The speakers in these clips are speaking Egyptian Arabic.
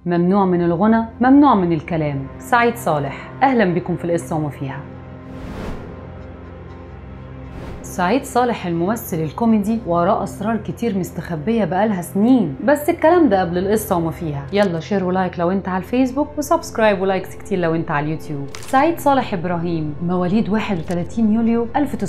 ممنوع من الغنى ممنوع من الكلام سعيد صالح أهلا بكم في القصة وما فيها سعيد صالح الممثل الكوميدي وراه اسرار كتير مستخبيه بقالها سنين بس الكلام ده قبل القصه وما فيها يلا شير ولايك لو انت على الفيسبوك وسبسكرايب ولايكس كتير لو انت على اليوتيوب سعيد صالح ابراهيم مواليد 31 يوليو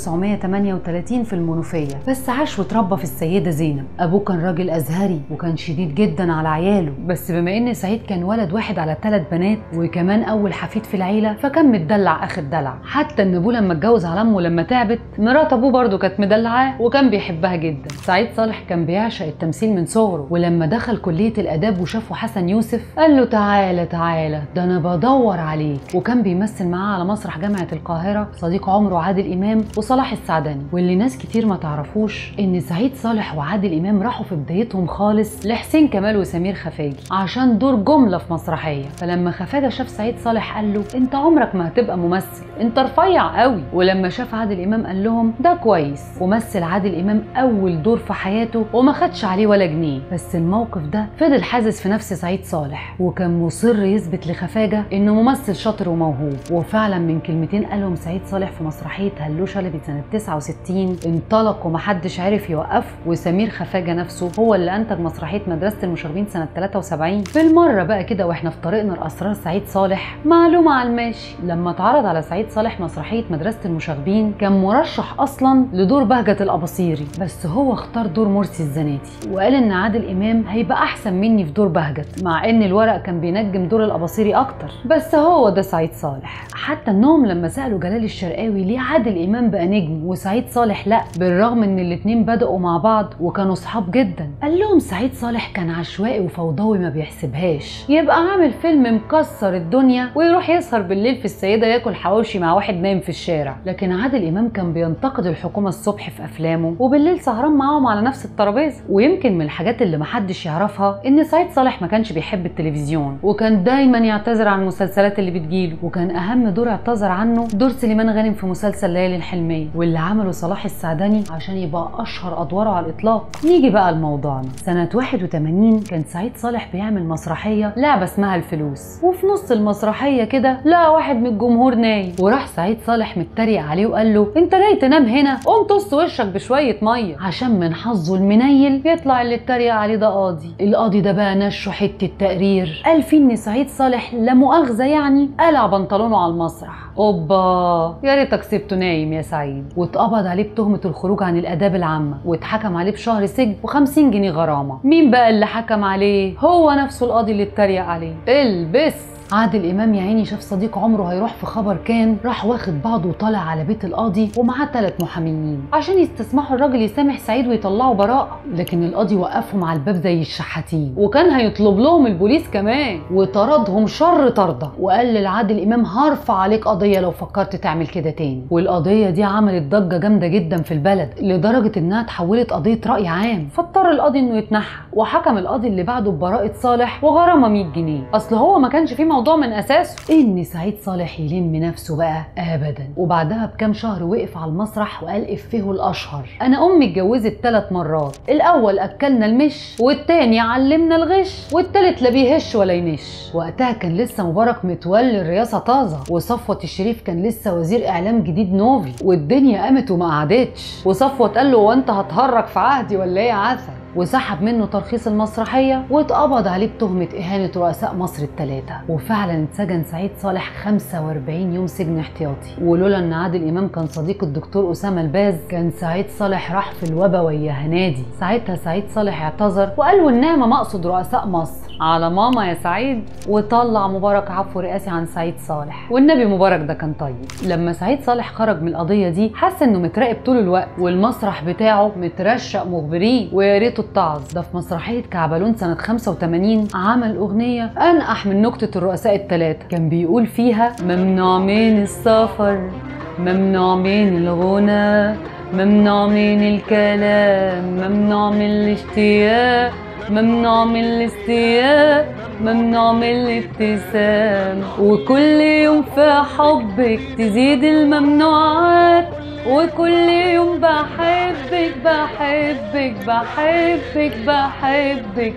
1938 في المنوفيه بس عاش وتربى في السيده زينب ابوه كان راجل ازهري وكان شديد جدا على عياله بس بما ان سعيد كان ولد واحد على ثلاث بنات وكمان اول حفيد في العيله فكان متدلع اخر دلع حتى ان ابوه لما اتجوز على امه لما تعبت مرات ابوه برضه كانت مدلعاه وكان بيحبها جدا سعيد صالح كان بيعشق التمثيل من صغره ولما دخل كليه الاداب وشافه حسن يوسف قال له تعالى تعالى ده انا بدور عليك وكان بيمثل معاه على مسرح جامعه القاهره صديق عمره عادل امام وصلاح السعدني واللي ناس كتير ما تعرفوش ان سعيد صالح وعادل امام راحوا في بدايتهم خالص لحسين كمال وسمير خفاجي عشان دور جمله في مسرحيه فلما خفاجه شاف سعيد صالح قال له انت عمرك ما هتبقى ممثل انت رفيع قوي ولما شاف عادل امام قال لهم ده كويس ومثل عادل امام اول دور في حياته وما خدش عليه ولا جنيه بس الموقف ده فضل حازز في نفس سعيد صالح وكان مصر يثبت لخفاجه انه ممثل شاطر وموهوب وفعلا من كلمتين قالهم سعيد صالح في مسرحيه هلو شلبي سنه 69 انطلق ومحدش عرف يوقفه وسمير خفاجه نفسه هو اللي انتج مسرحيه مدرسه المشاغبين سنه 73 بالمره بقى كده واحنا في طريقنا لاسرار سعيد صالح معلومه على الماشي لما اتعرض على سعيد صالح مسرحيه مدرسه المشاغبين كان مرشح اصلا لدور بهجة الأباصيري بس هو اختار دور مرسي الزناتي وقال إن عادل إمام هيبقى أحسن مني في دور بهجت مع إن الورق كان بينجم دور الأباصيري أكتر بس هو ده سعيد صالح حتى إنهم لما سألوا جلال الشرقاوي ليه عادل إمام بقى نجم وسعيد صالح لأ بالرغم إن الاتنين بدأوا مع بعض وكانوا صحاب جدا قال لهم سعيد صالح كان عشوائي وفوضوي ما بيحسبهاش يبقى عامل فيلم مكسر الدنيا ويروح يسهر بالليل في السيدة ياكل حواوشي مع واحد نايم في الشارع لكن عادل إمام كان بينتقد الحكومة الصبح في افلامه وبالليل سهران معاهم على نفس الترابيزه ويمكن من الحاجات اللي محدش يعرفها ان سعيد صالح ما كانش بيحب التلفزيون وكان دايما يعتذر عن المسلسلات اللي بتجيله وكان اهم دور اعتذر عنه دور سليمان غانم في مسلسل ليالي الحلميه واللي عمله صلاح السعدني عشان يبقى اشهر ادواره على الاطلاق نيجي بقى لموضوعنا سنه 81 كان سعيد صالح بيعمل مسرحيه لعبه اسمها الفلوس وفي نص المسرحيه كده لقى واحد من الجمهور نايم وراح سعيد صالح متريق عليه وقال له انت جاي تنام هنا قوم طص وشك بشويه ميه عشان من حظه المنيل يطلع اللي اتريق عليه ده قاضي القاضي ده بقى نشه حته تقرير قال فيه ان سعيد صالح لا مؤاخذه يعني قلع بنطلونه على المسرح اوبا يا ريتك سبته نايم يا سعيد واتقبض عليه بتهمه الخروج عن الاداب العامه واتحكم عليه بشهر سجن و50 جنيه غرامه مين بقى اللي حكم عليه هو نفسه القاضي اللي اتريق عليه البس عادل امام يا عيني شاف صديق عمره هيروح في خبر كان راح واخد بعضه وطالع على بيت القاضي ومعاه ثلاث محاميين عشان يستسمحوا الراجل يسامح سعيد ويطلعوا براءه لكن القاضي وقفهم على الباب زي الشحاتين وكان هيطلب لهم البوليس كمان وطردهم شر طرده وقال للعادل امام هرفع عليك قضيه لو فكرت تعمل كده تاني والقضيه دي عملت ضجه جامده جدا في البلد لدرجه انها اتحولت قضيه راي عام فاضطر القاضي انه يتنحى وحكم القاضي اللي بعده ببراءه صالح وغرامه 100 جنيه اصل هو ما كانش فيه موضوع من اساسه ان سعيد صالح يلم نفسه بقى ابدا وبعدها بكام شهر وقف على المسرح وقال افيه الاشهر انا امي اتجوزت ثلاث مرات الاول اكلنا المش والتاني علمنا الغش والتالت لا بيهش ولا ينش وقتها كان لسه مبارك متولي الرئاسه طازه وصفوت الشريف كان لسه وزير اعلام جديد نوفي والدنيا قامت وما قعدتش وصفوت قال له هو انت هتهرج في عهدي ولا ايه يا عسل وسحب منه ترخيص المسرحية واتقبض عليه بتهمة إهانة رؤساء مصر الثلاثة وفعلا اتسجن سعيد صالح 45 يوم سجن احتياطي ولولا ان عادل امام كان صديق الدكتور اسامه الباز كان سعيد صالح راح في الوبا ويا هنادي ساعتها سعيد صالح اعتذر وقال والنعمه مقصد رؤساء مصر على ماما يا سعيد وطلع مبارك عفو رئاسي عن سعيد صالح والنبي مبارك ده كان طيب لما سعيد صالح خرج من القضيه دي حس انه متراقب طول الوقت والمسرح بتاعه مترشق مخبرين ويا ريته اتعظ ده في مسرحيه كعبلون سنه 85 عمل اغنيه انقح من نكته الرؤساء الثلاثه كان بيقول فيها ممنوع من السفر ممنوع من الغنى ممنوع من الكلام ممنوع من الاشتياق ممنوع من الاستياء ممنوع من الابتسام وكل يوم في حبك تزيد الممنوعات وكل يوم بحبك بحبك بحبك بحبك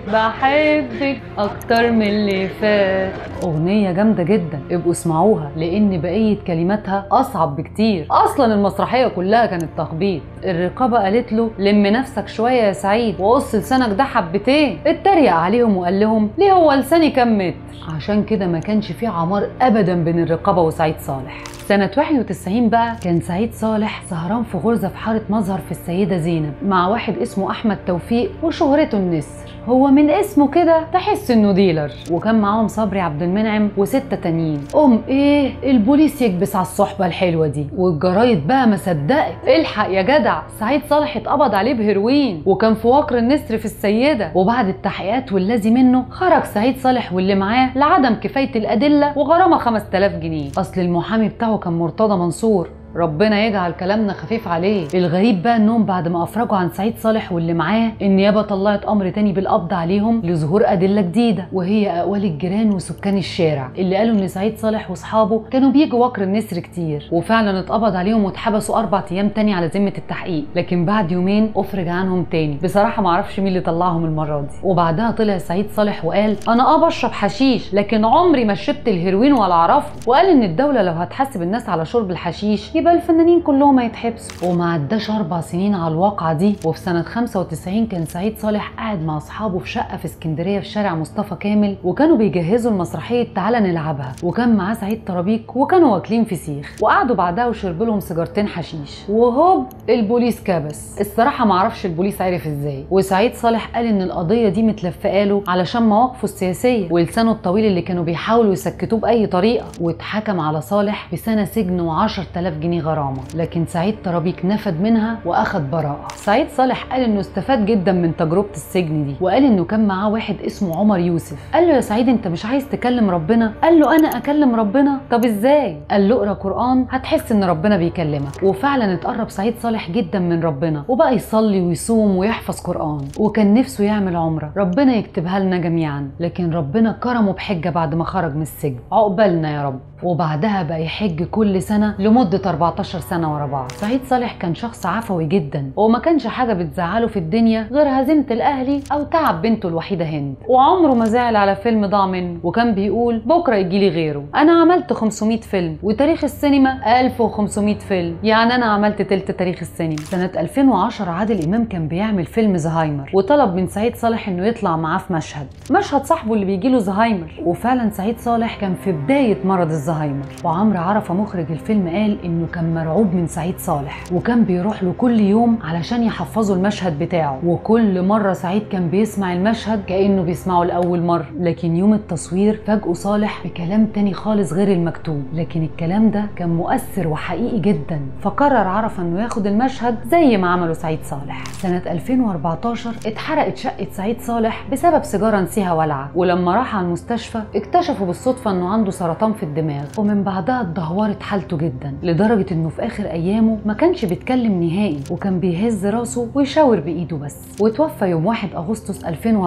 بحبك اكتر من اللي فات اغنيه جامده جدا ابقوا اسمعوها لان بقيه كلماتها اصعب بكتير اصلا المسرحيه كلها كانت تخبيط الرقابه قالت له لم نفسك شويه يا سعيد وقص لسانك ده حبتين اتريق عليهم وقال لهم ليه هو لساني كام متر عشان كده ما كانش في عمار ابدا بين الرقابه وسعيد صالح سنة 91 بقى كان سعيد صالح سهران في غرزة في حارة مظهر في السيدة زينب مع واحد اسمه أحمد توفيق وشهرته النسر هو من اسمه كده تحس انه ديلر وكان معاهم صبري عبد المنعم وستة تانيين ام ايه البوليس يكبس على الصحبة الحلوة دي والجرايد بقى ما صدقت الحق يا جدع سعيد صالح اتقبض عليه بهيروين وكان في وقر النسر في السيدة وبعد التحقيقات والذي منه خرج سعيد صالح واللي معاه لعدم كفاية الأدلة وغرامة 5000 جنيه أصل المحامي بتاعه كان مرتضى منصور ربنا يجعل كلامنا خفيف عليه الغريب بقى انهم بعد ما افرجوا عن سعيد صالح واللي معاه النيابه طلعت امر تاني بالقبض عليهم لظهور ادله جديده وهي اقوال الجيران وسكان الشارع اللي قالوا ان سعيد صالح واصحابه كانوا بيجوا وكر النسر كتير وفعلا اتقبض عليهم واتحبسوا اربع ايام تاني على ذمه التحقيق لكن بعد يومين افرج عنهم تاني بصراحه ما اعرفش مين اللي طلعهم المره دي وبعدها طلع سعيد صالح وقال انا اه بشرب حشيش لكن عمري ما شربت الهيروين ولا اعرفه وقال ان الدوله لو هتحاسب الناس على شرب الحشيش يبقى الفنانين كلهم هيتحبسوا وما عداش اربع سنين على الواقعه دي وفي سنه 95 كان سعيد صالح قاعد مع اصحابه في شقه في اسكندريه في شارع مصطفى كامل وكانوا بيجهزوا المسرحيه تعالى نلعبها وكان معاه سعيد طرابيك وكانوا واكلين فسيخ وقعدوا بعدها وشربوا لهم سيجارتين حشيش وهوب البوليس كبس الصراحه ما اعرفش البوليس عرف ازاي وسعيد صالح قال ان القضيه دي متلفقه له علشان مواقفه السياسيه ولسانه الطويل اللي كانوا بيحاولوا يسكتوه باي طريقه واتحكم على صالح بسنه سجن و10000 جنيه غرامه لكن سعيد طرابيك نفد منها واخد براءه سعيد صالح قال انه استفاد جدا من تجربه السجن دي وقال انه كان معاه واحد اسمه عمر يوسف قال له يا سعيد انت مش عايز تكلم ربنا قال له انا اكلم ربنا طب ازاي قال له اقرا قران هتحس ان ربنا بيكلمك وفعلا اتقرب سعيد صالح جدا من ربنا وبقى يصلي ويصوم ويحفظ قران وكان نفسه يعمل عمره ربنا يكتبها لنا جميعا لكن ربنا كرمه بحجه بعد ما خرج من السجن عقبالنا يا رب وبعدها بقى يحج كل سنة لمدة 14 سنة ورا بعض سعيد صالح كان شخص عفوي جدا وما كانش حاجة بتزعله في الدنيا غير هزيمة الأهلي أو تعب بنته الوحيدة هند وعمره ما زعل على فيلم ضاع منه وكان بيقول بكرة يجيلي غيره أنا عملت 500 فيلم وتاريخ السينما 1500 فيلم يعني أنا عملت تلت تاريخ السينما سنة 2010 عادل إمام كان بيعمل فيلم زهايمر وطلب من سعيد صالح إنه يطلع معاه في مشهد مشهد صاحبه اللي بيجيله زهايمر وفعلا سعيد صالح كان في بداية مرض الزهايمر وعمرو عرفة مخرج الفيلم قال انه كان مرعوب من سعيد صالح وكان بيروح له كل يوم علشان يحفظه المشهد بتاعه وكل مرة سعيد كان بيسمع المشهد كأنه بيسمعه لأول مرة لكن يوم التصوير فاجئه صالح بكلام تاني خالص غير المكتوب لكن الكلام ده كان مؤثر وحقيقي جدا فقرر عرفة انه ياخد المشهد زي ما عمله سعيد صالح سنة 2014 اتحرقت شقة سعيد صالح بسبب سيجارة نسيها ولعة ولما راح على المستشفى اكتشفوا بالصدفة انه عنده سرطان في الدماغ ومن بعدها اتدهورت حالته جدا لدرجة انه في اخر ايامه ما كانش بيتكلم نهائي وكان بيهز راسه ويشاور بايده بس وتوفى يوم 1 اغسطس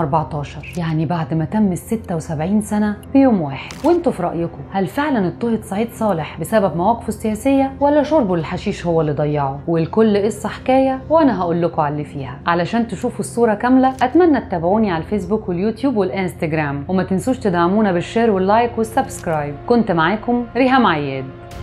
2014 يعني بعد ما تم ال 76 سنة بيوم واحد وانتوا في رأيكم هل فعلا اضطهد سعيد صالح بسبب مواقفه السياسية ولا شربه الحشيش هو اللي ضيعه والكل قصة حكاية وانا هقول لكم على اللي فيها علشان تشوفوا الصورة كاملة اتمنى تتابعوني على الفيسبوك واليوتيوب والانستجرام وما تنسوش تدعمونا بالشير واللايك والسبسكرايب كنت معاكم ريهام عياد